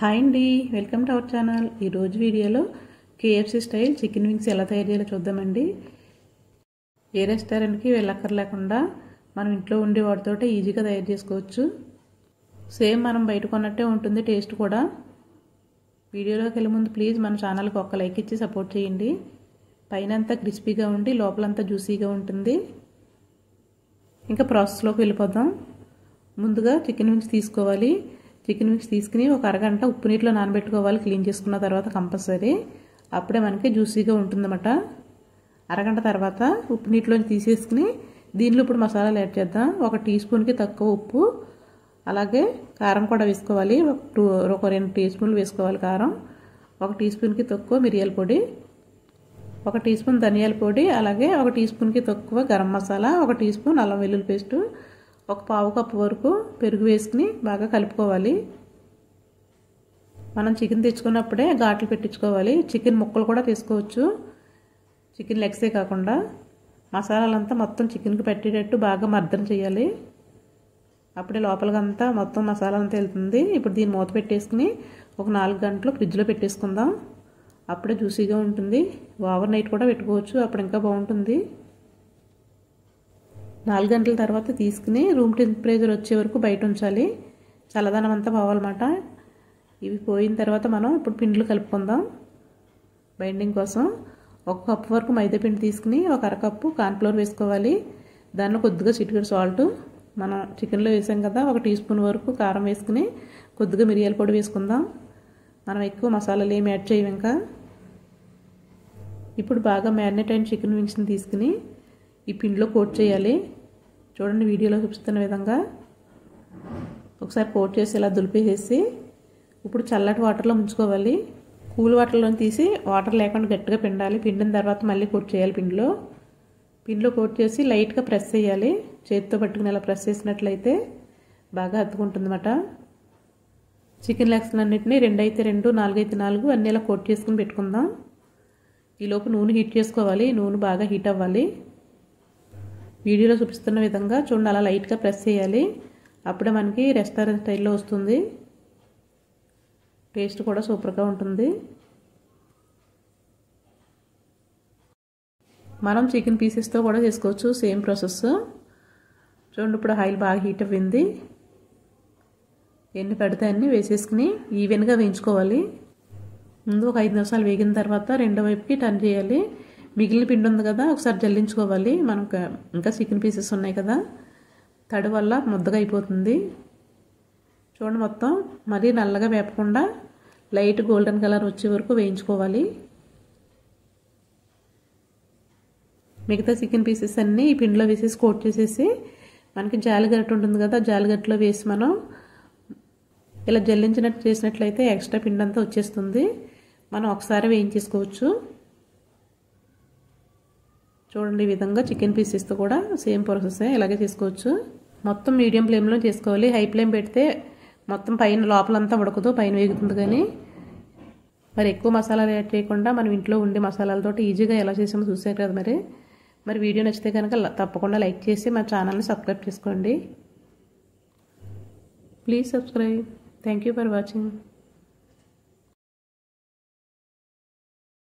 hi అండి welcome to our channel ఈరోజు వీడియోలో కేఎఫ్సి స్టైల్ చికెన్ వింగ్స్ ఎలా తయారు చేయాలో చూద్దామండి ఏ రెస్టారెంట్కి వెళ్ళక్కర్లేకుండా మనం ఇంట్లో ఉండే వాటితో ఈజీగా తయారు చేసుకోవచ్చు సేమ్ మనం బయట కొన్నట్టే ఉంటుంది టేస్ట్ కూడా వీడియోలోకి వెళ్ళే ముందు ప్లీజ్ మన ఛానల్కి ఒక లైక్ ఇచ్చి సపోర్ట్ చేయండి పైన అంతా క్రిస్పీగా ఉండి లోపలంతా జ్యూసీగా ఉంటుంది ఇంకా ప్రాసెస్లోకి వెళ్ళిపోదాం ముందుగా చికెన్ వింగ్స్ తీసుకోవాలి చికెన్ మిక్స్ తీసుకుని ఒక అరగంట ఉప్పు నీటిలో నానబెట్టుకోవాలి క్లీన్ చేసుకున్న తర్వాత కంపల్సరీ అప్పుడే మనకి జ్యూసీగా ఉంటుందన్నమాట అరగంట తర్వాత ఉప్పు నీటిలోంచి తీసేసుకుని దీనిలో ఇప్పుడు మసాలాలు యాడ్ చేద్దాం ఒక టీ స్పూన్కి తక్కువ ఉప్పు అలాగే కారం కూడా వేసుకోవాలి ఒక టూ ఒక రెండు టీ స్పూన్లు వేసుకోవాలి కారం ఒక టీ స్పూన్కి తక్కువ మిరియాల పొడి ఒక టీ స్పూన్ ధనియాల పొడి అలాగే ఒక టీ స్పూన్కి తక్కువ గరం మసాలా ఒక టీ స్పూన్ అల్లం వెల్లుల్లి పేస్టు ఒక పావు కప్పు వరకు పెరుగు వేసుకుని బాగా కలుపుకోవాలి మనం చికెన్ తెచ్చుకున్నప్పుడే ఘాట్లు పెట్టించుకోవాలి చికెన్ ముక్కలు కూడా తీసుకోవచ్చు చికెన్ లెగ్సే కాకుండా మసాలాలంతా మొత్తం చికెన్కి పెట్టేటట్టు బాగా మర్దన చేయాలి అప్పుడే లోపలికంతా మొత్తం మసాలా అంతా వెళ్తుంది ఇప్పుడు దీన్ని మూత పెట్టేసుకుని ఒక నాలుగు గంటలు ఫ్రిడ్జ్లో పెట్టేసుకుందాం అప్పుడే జ్యూసీగా ఉంటుంది ఓవర్ నైట్ కూడా పెట్టుకోవచ్చు అప్పుడు ఇంకా బాగుంటుంది నాలుగు గంటల తర్వాత తీసుకుని రూమ్ టెంపరేచర్ వచ్చే వరకు బయట ఉంచాలి చల్లదనం అంతా పోవాలన్నమాట ఇవి పోయిన తర్వాత మనం ఇప్పుడు పిండిలు కలుపుకుందాం బైండింగ్ కోసం ఒక కప్పు వరకు మైదా పిండి తీసుకుని ఒక అరకప్పు కార్న్ఫ్లోర్ వేసుకోవాలి దానిలో కొద్దిగా చిటికెడు సాల్ట్ మనం చికెన్లో వేసాం కదా ఒక టీ స్పూన్ వరకు కారం వేసుకుని కొద్దిగా మిరియాల పొడి వేసుకుందాం మనం ఎక్కువ మసాలాలు ఏమి యాడ్ చేయం ఇంకా ఇప్పుడు బాగా మ్యారినేట్ అయిన చికెన్ వింగ్స్ని తీసుకుని ఈ పిండిలో కోట్ చేయాలి చూడండి వీడియోలో చూపిస్తున్న విధంగా ఒకసారి కోట్ చేసి ఇలా దులిపేసేసి ఇప్పుడు చల్లటి వాటర్లో ముంచుకోవాలి కూల్ వాటర్లో తీసి వాటర్ లేకుండా గట్టిగా పిండాలి పిండిన తర్వాత మళ్ళీ కోట్ చేయాలి పిండిలో పిండిలో కోట్ చేసి లైట్గా ప్రెస్ చేయాలి చేతితో పట్టుకుని ఇలా ప్రెస్ చేసినట్లయితే బాగా అతుకుంటుందన్నమాట చికెన్ లెగ్స్ అన్నింటినీ రెండు అయితే రెండు నాలుగు అయితే నాలుగు అన్నీ ఇలా కోట్ చేసుకుని పెట్టుకుందాం ఈలోపు నూనె హీట్ చేసుకోవాలి నూనె బాగా హీట్ అవ్వాలి వీడియోలో చూపిస్తున్న విధంగా చూడండి అలా లైట్గా ప్రెస్ చేయాలి అప్పుడే మనకి రెస్టారెంట్ స్టైల్లో వస్తుంది టేస్ట్ కూడా సూపర్గా ఉంటుంది మనం చికెన్ పీసెస్తో కూడా చేసుకోవచ్చు సేమ్ ప్రాసెస్ చూడండి ఇప్పుడు ఆయిల్ బాగా హీట్ అవ్వింది ఎన్ని పడితే అన్ని వేసేసుకుని ఈవెన్గా వేయించుకోవాలి ముందు ఒక ఐదు నిమిషాలు వేగిన తర్వాత రెండో వైపుకి టర్న్ చేయాలి మిగిలిన పిండి ఉంది కదా ఒకసారి జల్లించుకోవాలి మనకు ఇంకా చికెన్ పీసెస్ ఉన్నాయి కదా తడి వల్ల ముద్దగా అయిపోతుంది చూడండి మొత్తం మరీ నల్లగా వేపకుండా లైట్ గోల్డెన్ కలర్ వచ్చే వరకు వేయించుకోవాలి మిగతా చికెన్ పీసెస్ అన్నీ ఈ పిండిలో వేసేసి కోట్ చేసేసి మనకి జాలిగట్టు ఉంటుంది కదా జాలిగట్టులో వేసి మనం ఇలా జల్లించినట్టు చేసినట్లయితే ఎక్స్ట్రా పిండి అంతా వచ్చేస్తుంది మనం ఒకసారి వేయించేసుకోవచ్చు చూడండి ఈ విధంగా చికెన్ పీసెస్తో కూడా సేమ్ ప్రాసెస్ ఇలాగే చేసుకోవచ్చు మొత్తం మీడియం ఫ్లేమ్లో చేసుకోవాలి హై ఫ్లేమ్ పెడితే మొత్తం పైన లోపలంతా ఉడకదు పైన వేగుతుంది కానీ మరి ఎక్కువ మసాలాలు యాడ్ చేయకుండా మనం ఇంట్లో ఉండే మసాలాలతో ఈజీగా ఎలా చేసామో చూసారు కదా మరి మరి వీడియో నచ్చితే కనుక తప్పకుండా లైక్ చేసి మా ఛానల్ని సబ్స్క్రైబ్ చేసుకోండి please subscribe thank you for watching